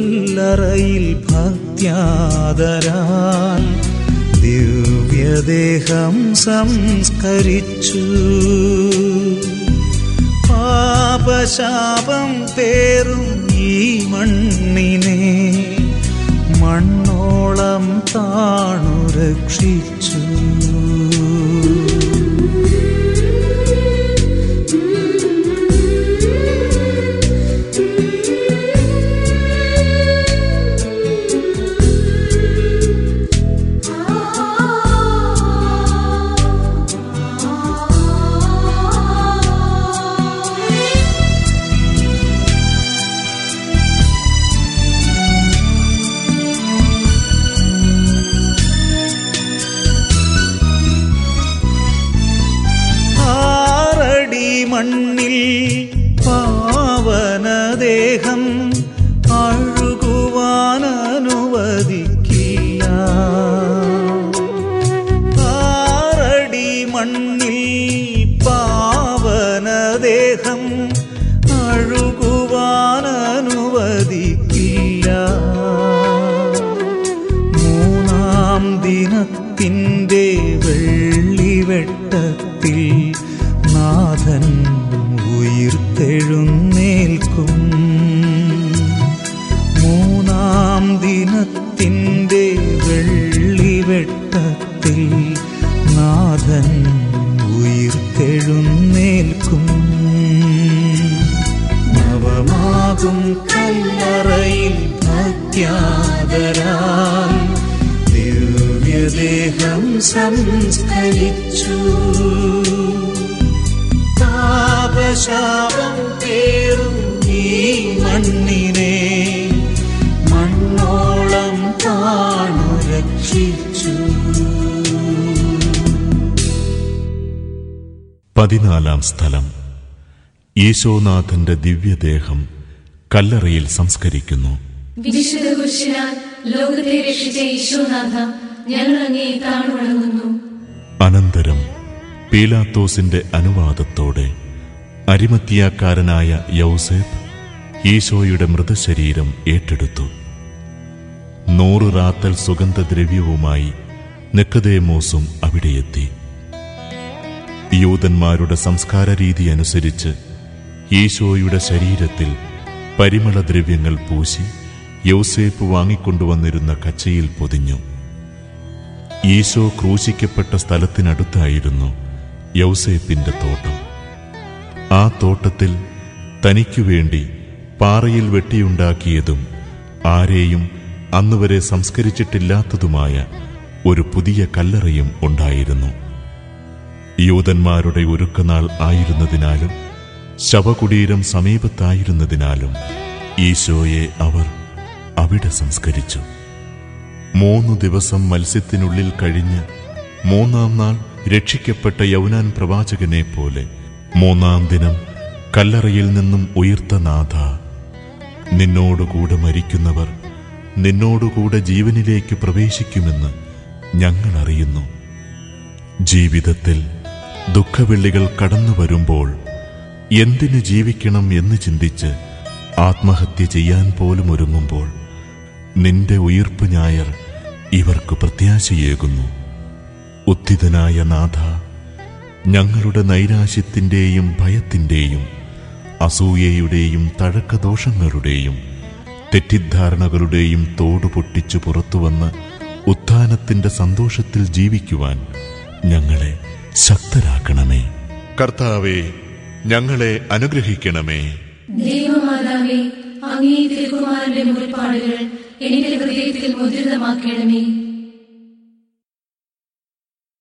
കല്ലറയിൽ ഭക്ത്യാദരാൽ ദിവ്യദേഹം സംസ്കരിച്ചു പാപശാപം പേറും ഈ മണ്ണിനെ മണ്ണോളം താണു രക്ഷിച്ചു ആറടി മണ്ണിൽ പാവനദേഹം അഴുകുവാൻ അനുവദിക്കില്ല ആറടി മണ്ണിൽ പാവനദേഹം അഴുകുവാൻ അനുവദിക്കില്ല മൂന്നാം ദിനത്തിൻ്റെ വെള്ളിവെട്ടത്തിൽ നാഥൻ ഉയിർത്തെഴുന്നേൽക്കും മൂന്നാം ദിനത്തിൻ്റെ വെള്ളിവെട്ടത്തിൽ നാഥൻ ഉയിർത്തെഴുന്നേൽക്കും നവമാകും കല്ലറയിൽ ഭക്ത്യാദരാൽ ദിവ്യദേഹം സംസ്കരിച്ചു പാപശാപം പേറും ഈ മണ്ണിനെ മണ്ണോളം താണു രക്ഷിച്ചു പതിനാലാം സ്ഥലം യേശോനാഥന്റെ ദിവ്യദേഹം കല്ലറയിൽ സംസ്കരിക്കുന്നു വിശുദ്ധ കുരിശിനാൽ ലോകത്തെ രക്ഷിച്ച ഈശോനാഥ ഞങ്ങൾ അങ്ങേ താണുവണങ്ങുന്നു അനന്തരം പീലാത്തോസിന്റെ അനുവാദത്തോടെ അരിമത്തിയാക്കാരനായ യൗസേപ്പ് ഈശോയുടെ മൃതശരീരം ഏറ്റെടുത്തു നൂറ് റാത്തൽ സുഗന്ധദ്രവ്യവുമായി നിക്കതേമോസും അവിടെയെത്തി യൂതന്മാരുടെ സംസ്കാര രീതി അനുസരിച്ച് ഈശോയുടെ ശരീരത്തിൽ പരിമളദ്രവ്യങ്ങൾ പൂശി യൗസേപ്പ് വാങ്ങിക്കൊണ്ടുവന്നിരുന്ന കച്ചയിൽ പൊതിഞ്ഞു ഈശോ ക്രൂശിക്കപ്പെട്ട സ്ഥലത്തിനടുത്തായിരുന്നു യൗസേപ്പിന്റെ തോട്ടം ആ തോട്ടത്തിൽ തനിക്കു വേണ്ടി പാറയിൽ വെട്ടിയുണ്ടാക്കിയതും ആരെയും അന്നുവരെ സംസ്കരിച്ചിട്ടില്ലാത്തതുമായ ഒരു പുതിയ കല്ലറയും ഉണ്ടായിരുന്നു യൂതന്മാരുടെ ഒരുക്കനാൾ ആയിരുന്നതിനാലും ശവകുടീരം സമീപത്തായിരുന്നതിനാലും ഈശോയെ അവർ അവിടെ സംസ്കരിച്ചു മൂന്നു ദിവസം മത്സ്യത്തിനുള്ളിൽ കഴിഞ്ഞ് മൂന്നാം നാൾ രക്ഷിക്കപ്പെട്ട യൗനാൻ പ്രവാചകനെ പോലെ മൂന്നാം ദിനം കല്ലറയിൽ നിന്നും ഉയർത്ത നാഥ നിന്നോടുകൂടെ മരിക്കുന്നവർ നിന്നോടുകൂടെ ജീവനിലേക്ക് പ്രവേശിക്കുമെന്ന് ഞങ്ങൾ അറിയുന്നു ജീവിതത്തിൽ ദുഃഖവെള്ളികൾ കടന്നു വരുമ്പോൾ എന്തിനു ജീവിക്കണം എന്ന് ചിന്തിച്ച് ആത്മഹത്യ ചെയ്യാൻ പോലും ഒരുങ്ങുമ്പോൾ നിന്റെ ഉയിർപ്പ് ഞായർ ഇവർക്ക് പ്രത്യാശയേകുന്നു ഉത്തിതനായ നാഥ ഞങ്ങളുടെ നൈരാശ്യത്തിൻ്റെയും ഭയത്തിൻ്റെയും അസൂയയുടെയും തഴക്കദോഷങ്ങളുടെയും തെറ്റിദ്ധാരണകളുടെയും തോട് പൊട്ടിച്ചു പുറത്തുവന്ന് ഉത്ഥാനത്തിന്റെ സന്തോഷത്തിൽ ജീവിക്കുവാൻ ഞങ്ങളെ ശക്തരാക്കണമേ കർത്താവെ ഞങ്ങളെ അനുഗ്രഹിക്കണമേ ദൈവമാതാവേ അങ്ങേ തിരുക്കുമാരന്റെ മുറിപ്പാടുകൾ എന്റെ ഹൃദയത്തിൽ മുദ്രിതമാക്കണമേ